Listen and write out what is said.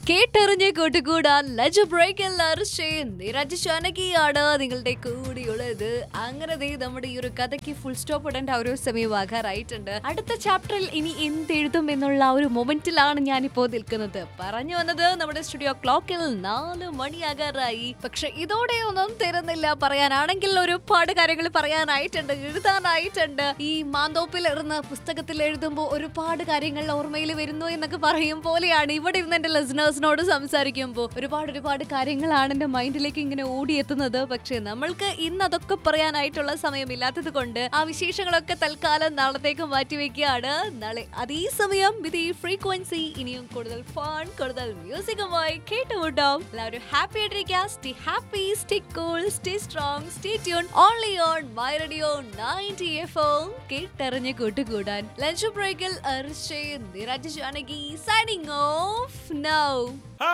കേട്ടറിഞ്ഞ് കൂട്ടുകൂടാൻ ലജ് ബ്രേക്ക് എല്ലാവരും നിരജ് ചാനകിയാണ് നിങ്ങളുടെ കൂടിയുള്ളത് അങ്ങനെ ദേ നമ്മുടെ ഈ ഒരു കഥയ്ക്ക് ഫുൾ സ്റ്റോപ്പ് ഇടേണ്ട ആ ഒരു സമയമാകാറായിട്ടുണ്ട് അടുത്ത ചാപ്റ്ററിൽ ഇനി എന്തെഴുതും എന്നുള്ള ആ ഒരു മൊമെന്റിലാണ് ഞാനിപ്പോ നിൽക്കുന്നത് പറഞ്ഞു വന്നത് നമ്മുടെ സ്റ്റുഡിയോ ക്ലോക്കിൽ നാല് മണിയാകാറായി പക്ഷെ ഇതോടെ ഒന്നും തരുന്നില്ല പറയാനാണെങ്കിൽ ഒരുപാട് കാര്യങ്ങൾ പറയാനായിട്ടുണ്ട് എഴുതാനായിട്ടുണ്ട് ഈ മാന്തോപ്പിൽ ഇറന്ന പുസ്തകത്തിൽ എഴുതുമ്പോൾ ഒരുപാട് കാര്യങ്ങൾ ഓർമ്മയിൽ വരുന്നു എന്നൊക്കെ പറയും പോലെയാണ് ഇവിടെ ഇരുന്ന് എന്റെ ലിസണേഴ്സിനോട് സംസാരിക്കുമ്പോൾ ഒരുപാട് ഒരുപാട് കാര്യങ്ങളാണ് എന്റെ മൈൻഡിലേക്ക് ഇങ്ങനെ ഓടിയെത്തുന്നത് പക്ഷെ നമ്മൾക്ക് ഇന്ന് അതൊക്കെ പറയാനായിട്ടുള്ള സമയമില്ലാത്തത് കൊണ്ട് ആ വിശേഷങ്ങളൊക്കെ തൽക്കാലം നാളത്തേക്ക് മാറ്റിവെക്കുകയാണ് നാളെ അതേ സമയം ഇതേ ഫ്രീക്വൻസി ഇനിയും കൂടുതൽ ഫൺ കൂടുതൽ മ്യൂസിക്കുമായി കേട്ടുമുട്ടാം എല്ലാവരും ഹാപ്പി ആയിട്ടിരിക്കുക stay happy stay cool stay strong stay tune only on my radio ninety F ഓ കേട്ടറിഞ്ഞ് കൂട്ടുകൂടാൻ ലഞ്ച് ബ്രേക്കിൽ അർഷേ Niraj Janaki signing off now